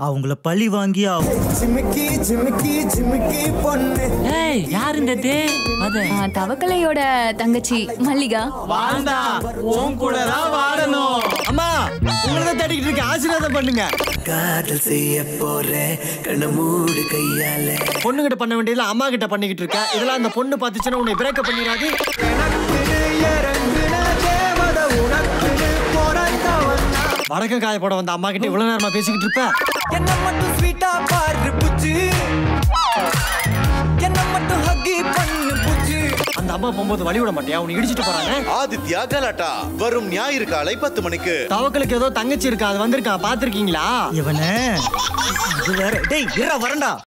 அவங்கள பழி வாங்கி ஆகும் ஜிமிக்கி ஜிமிக்கி ஜிமிக்கி பொண்ணு ஏய் யார் இந்த தே அத ஆ, தவக்கலையோட தங்கச்சி மல்லிகா வாழ்ந்தா உன் கூட தான் வாழணும் அம்மா உங்களை தான் தேடிக்கிட்டு இருக்கேன் ஆசீர்வாதம் பண்ணுங்க காதல் செய்ய போறேன் கண்ண மூடு கையால பொண்ணுகிட்ட பண்ண வேண்டியதுல அம்மா கிட்ட பண்ணிக்கிட்டு இருக்கேன் இதெல்லாம் அந்த பொண்ணு பார்த்துச்சுன்னா உன்னை பிரேக்கப் பண்ணிடாது வடக்க காய போட வந்த அம்மா கிட்ட இவ்வளவு நேரமா பேசிக்கிட்டு இருப்ப என்ன மட்டும் ஸ்வீட்டா பாரு புச்சு என்ன மட்டும் ஹக்கி பண்ணு புச்சு அந்த அம்மா போகும்போது வழி விட மாட்டியா உன்னை இடிச்சிட்டு போறாங்க ஆதித்யா கலாட்டா வரும் ஞாயிறு காலை பத்து மணிக்கு தவக்கலுக்கு ஏதோ தங்கச்சி இருக்கா அது வந்திருக்கா பாத்திருக்கீங்களா இவனே இது வேற டேய் இரா வரண்டா